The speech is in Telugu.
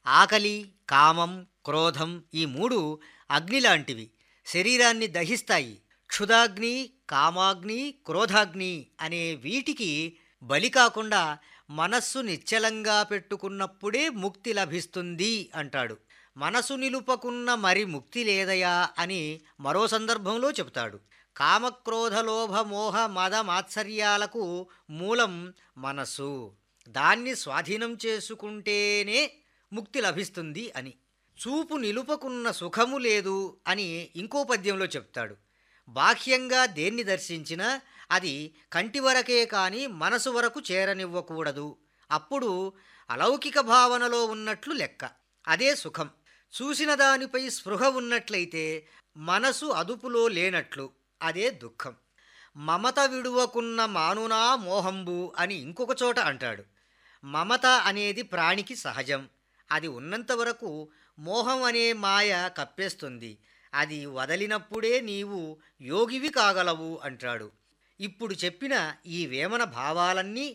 ఆకలి కామం క్రోధం ఈ మూడు అగ్ని లాంటివి శరీరాన్ని దహిస్తాయి క్షుదాగ్ని కామాగ్ని క్రోధాగ్ని అనే వీటికి బలి కాకుండా మనస్సు నిశ్చలంగా పెట్టుకున్నప్పుడే ముక్తి లభిస్తుంది అంటాడు మనసు నిలుపకున్న మరి ముక్తి లేదయా అని మరో సందర్భంలో చెబుతాడు కామక్రోధ లోభ మోహ మద మాత్సర్యాలకు మూలం మనసు దాన్ని స్వాధీనం చేసుకుంటేనే ముక్తి లభిస్తుంది అని చూపు నిలుపకున్న సుఖము లేదు అని ఇంకో పద్యంలో చెప్తాడు బాహ్యంగా దేన్ని దర్శించినా అది కంటి వరకే కాని మనసు వరకు చేరనివ్వకూడదు అప్పుడు అలౌకిక భావనలో ఉన్నట్లు లెక్క అదే సుఖం చూసిన దానిపై స్పృహ ఉన్నట్లయితే మనసు అదుపులో లేనట్లు అదే దుఃఖం మమత విడువకున్న మానునా మోహంబు అని ఇంకొక చోట అంటాడు మమత అనేది ప్రాణికి సహజం అది ఉన్నంత వరకు మోహం అనే మాయ కప్పేస్తుంది అది వదలినప్పుడే నీవు యోగివి కాగలవు అంటాడు ఇప్పుడు చెప్పిన ఈ వేమన భావాలన్నీ